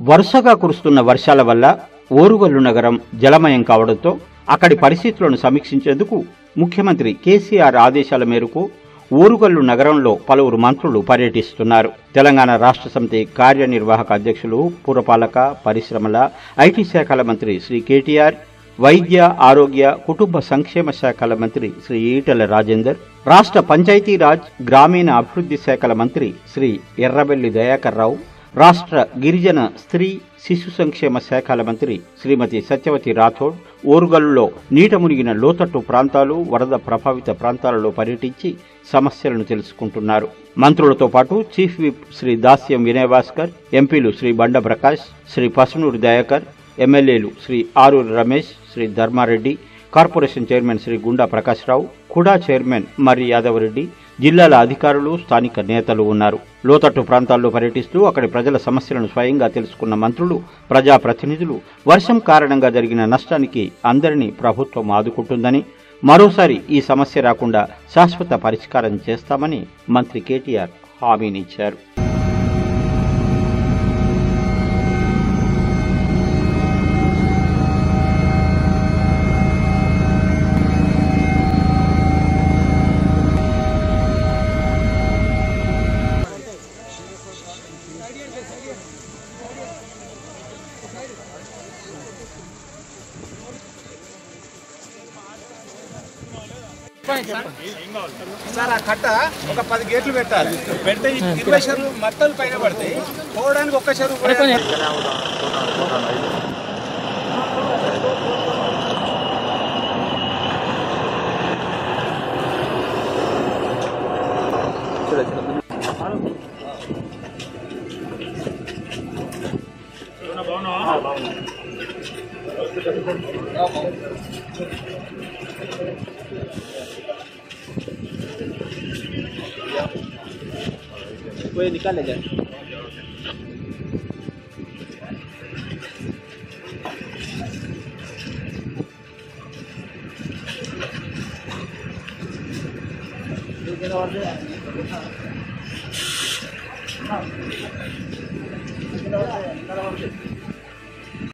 వరుసగా కురుస్తున్న వర్షాల వల్ల ఓరుగల్లు నగరం జలమయం కావడంతో అక్కడి పరిస్థితులను సమీక్షించేందుకు ముఖ్యమంత్రి కేసీఆర్ ఆదేశాల మేరకు ఓరుగల్లు నగరంలో పలువురు మంత్రులు పర్యటిస్తున్నారు తెలంగాణ రాష్ట్ర సమితి కార్యనిర్వాహక అధ్యక్షులు పురపాలక పరిశ్రమల ఐటీ శాఖల మంత్రి శ్రీ కేటీఆర్ వైద్య ఆరోగ్య కుటుంబ సంక్షేమ శాఖల మంత్రి శ్రీ ఈటెల రాజేందర్ రాష్ట్ర పంచాయతీరాజ్ గ్రామీణ అభివృద్ధి శాఖల మంత్రి శ్రీ ఎర్రబెల్లి దయాకర్ రావు రాష్ట్ర గిరిజన స్త్రీ శిశు సంక్షేమ శాఖల మంత్రి శ్రీమతి సత్యవతి రాథోడ్ ఓరుగల్లులో నీట మునిగిన లోతట్టు ప్రాంతాలు వరద ప్రభావిత ప్రాంతాలలో పర్యటించి సమస్యలను తెలుసుకుంటున్నారు మంత్రులతో పాటు చీఫ్ విప్ శ్రీ దాస్యం వినయభాస్కర్ ఎంపీలు శ్రీ బండ ప్రకాష్ శ్రీ పసునూరి దయాకర్ ఎమ్మెల్యేలు శ్రీ ఆరూరి రమేష్ శ్రీ ధర్మారెడ్డి కార్పొరేషన్ చైర్మన్ శ్రీ గుండా ప్రకాశ్రావు కుడా చైర్మన్ మర్రి యాదవరెడ్డి జిల్లాల అధికారులు స్థానిక నేతలు ఉన్నారు లోతట్టు ప్రాంతాల్లో పర్యటిస్తూ అక్కడి ప్రజల సమస్యలను స్వయంగా తెలుసుకున్న మంత్రులు ప్రజాప్రతినిధులు వర్షం కారణంగా జరిగిన నష్టానికి అందరినీ ప్రభుత్వం ఆదుకుంటుందని మరోసారి ఈ సమస్య రాకుండా శాశ్వత పరిష్కారం చేస్తామని మంత్రి కేటీఆర్ హామీనిచ్చారు సార్ ఆ కట్ట ఒక పది గేట్లు పెట్టాలి పెడితే ఈ ఇరవై చెరువులు మట్టలు పైన పడతాయి పోవడానికి ఒక్క చెరువు కూడా-